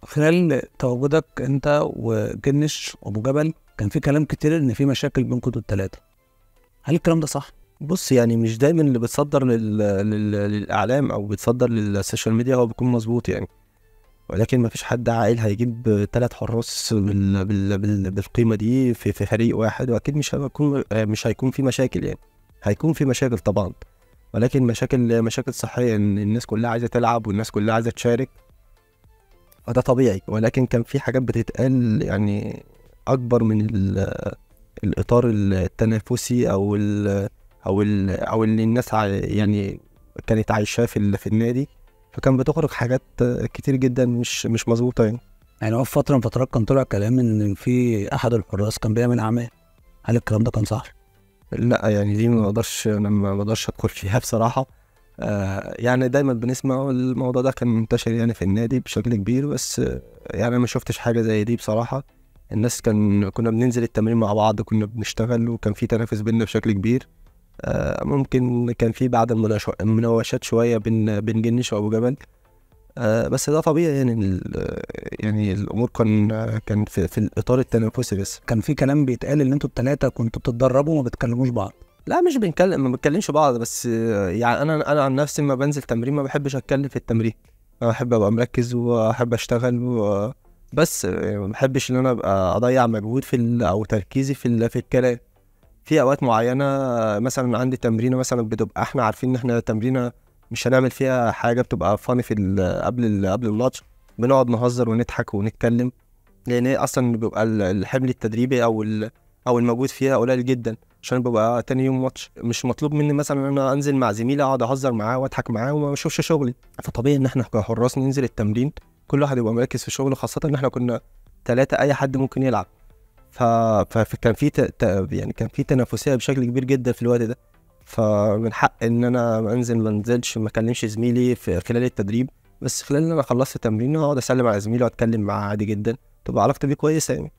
خلال تواجدك انت وجنش وابو جبل كان في كلام كتير ان في مشاكل بينكم انتوا الثلاثه هل الكلام ده صح؟ بص يعني مش دايما اللي بتصدر لل... لل... للاعلام او بتصدر للسوشيال ميديا هو بيكون مظبوط يعني ولكن ما فيش حد عاقل هيجيب ثلاث حراس بال... بال... بال... بالقيمه دي في في فريق واحد واكيد مش هيكون مش هيكون في مشاكل يعني هيكون في مشاكل طبعا ولكن مشاكل مشاكل صحيه ان الناس كلها عايزه تلعب والناس كلها عايزه تشارك فده طبيعي ولكن كان في حاجات بتتقال يعني اكبر من ال... الاطار التنافسي او ال... او ال... او اللي الناس ع... يعني كانت عايشاه في ال... في النادي فكان بتخرج حاجات كتير جدا مش مش مظبوطه يعني يعني هو في فتره من فترات كان طلع كلام ان في احد الحراس كان بيعمل اعمال هل الكلام ده كان صح؟ لا يعني دي ما اقدرش انا ما اقدرش ادخل فيها بصراحه آه يعني دايما بنسمع الموضوع ده كان منتشر يعني في النادي بشكل كبير بس آه يعني انا ما شفتش حاجه زي دي بصراحه الناس كان كنا بننزل التمرين مع بعض كنا بنشتغل وكان في تنافس بينا بشكل كبير آه ممكن كان في بعض المناوشات شويه بين بين جنش وابو جبل آه بس ده طبيعي يعني يعني الامور كان كان في, في الاطار التنافسي بس كان في كلام بيتقال ان انتوا الثلاثه كنتوا بتتدربوا وما بتكلموش بعض لا مش بنكلم ما بنتكلمش بعض بس يعني انا انا عن نفسي لما بنزل تمرين ما بحبش اتكلم في التمرين انا بحب ابقى مركز واحب اشتغل و... بس ما بحبش ان انا ابقى اضيع مجهود في او تركيزي في في الكلام في اوقات معينه مثلا عندي تمرينه مثلا بتبقى احنا عارفين ان احنا تمرينه مش هنعمل فيها حاجه بتبقى فاني في قبل ال قبل الماتش بنقعد نهزر ونضحك ونتكلم لان هي اصلا بيبقى الحمل التدريبي او او الموجود فيها قليل جدا عشان ببقى تاني يوم ماتش مش مطلوب مني مثلا ان انا انزل مع زميلي اقعد اهزر معاه واضحك معاه وما اشوفش شغلي فطبيعي ان احنا كحراس ننزل التمرين كل واحد يبقى مركز في شغله خاصه ان احنا كنا ثلاثه اي حد ممكن يلعب ف... فكان في ت... ت... يعني كان في تنافسيه بشكل كبير جدا في الوقت ده فمن حق ان انا انزل ما انزلش ما اكلمش زميلي في خلال التدريب بس خلال ان انا خلصت التمرين اقعد اسلم على زميلي واتكلم معاه عادي جدا تبقى علاقتي بيه كويسه يعني